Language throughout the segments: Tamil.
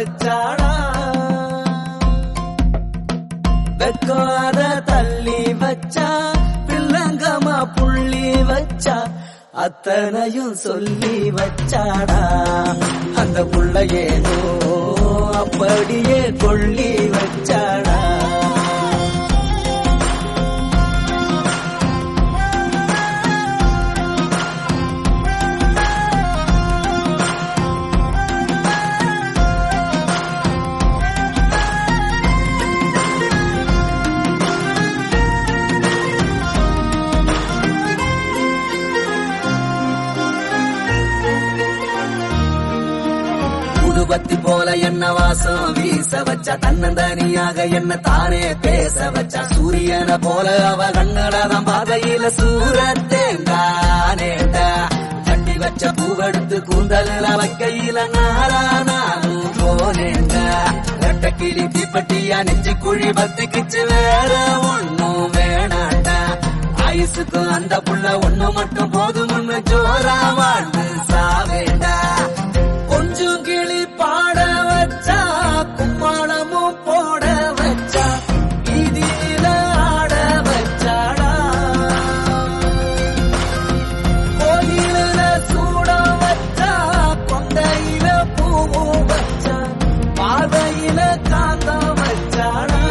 வச்சாடா வெக்காத தள்ளி வச்சா பிள்ளங்கமா புள்ளி வச்சா அத்தனையும் சொல்லி வச்சாடா அந்த புள்ள ஏதோ அப்படியே கொள்ளி வச்சாடா உடுபத்தி போல என்ன வாசம் வீச வச்சா தன்னந்தனியாக என்ன தானே பேச வச்சா சூரியனை போல அவ கண்ணடாதான் பாதையில சூரத்தேங்கானேண்டா கட்டி வச்ச பூவெடுத்து கூந்தலில் வைக்கையில நாரா நானும் போனேண்டா ரெட்ட கிளி தீப்பட்டியா நெஞ்சு குழி பத்திக்கிச்சு வேற ஒண்ணும் வேணாண்டா ஆயுசுக்கு அந்த புள்ள ஒண்ணு மட்டும் போதும்னு ஜோரா வாழ்ந்து சாவேண்டா கொஞ்சம் கிளி பாட வச்சா கும்மாளமும் போட வச்சா வீதியில ஆட வச்சாடா கோயில சூட வச்சா கொண்டையில பூவும் வச்சா பார்வையில காந்த வச்சாடா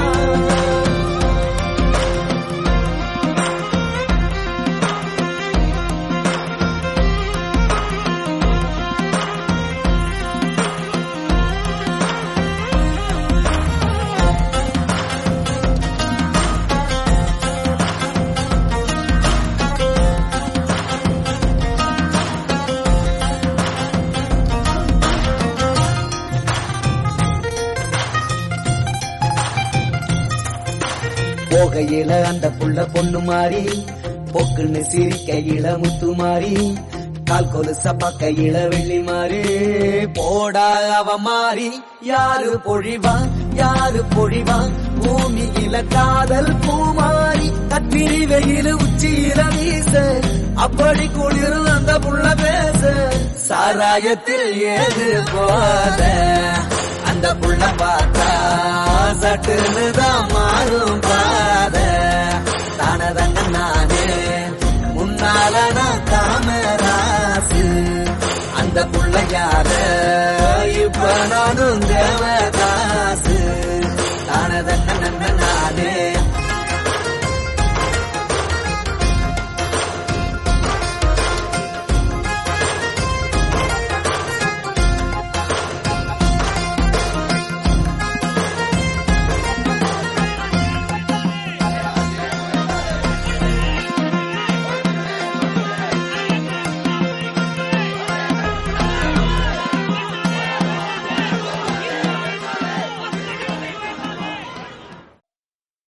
போகையில அந்த புள்ள பொண்ணு மாறி பொக்குன்னு சிரிக்கையில முத்து மாறி கால் கொலுச பக்கையில வெள்ளி மாறி போடா அவ மாறி யாரு பொழிவா யாரு பொழிவா பூமியில காதல் பூமாரி கத்திரி வெயில உச்சியில வீச அப்படி குளிர் அந்த புள்ள பேச சாராயத்தில் ஏது போத அந்த புள்ள பார்த்தா சட்டுன்னு தான் மாறும் பாத தானதங்க நானே முன்னால நான் காமராசு அந்த புள்ள யார இப்ப நானும் தேவ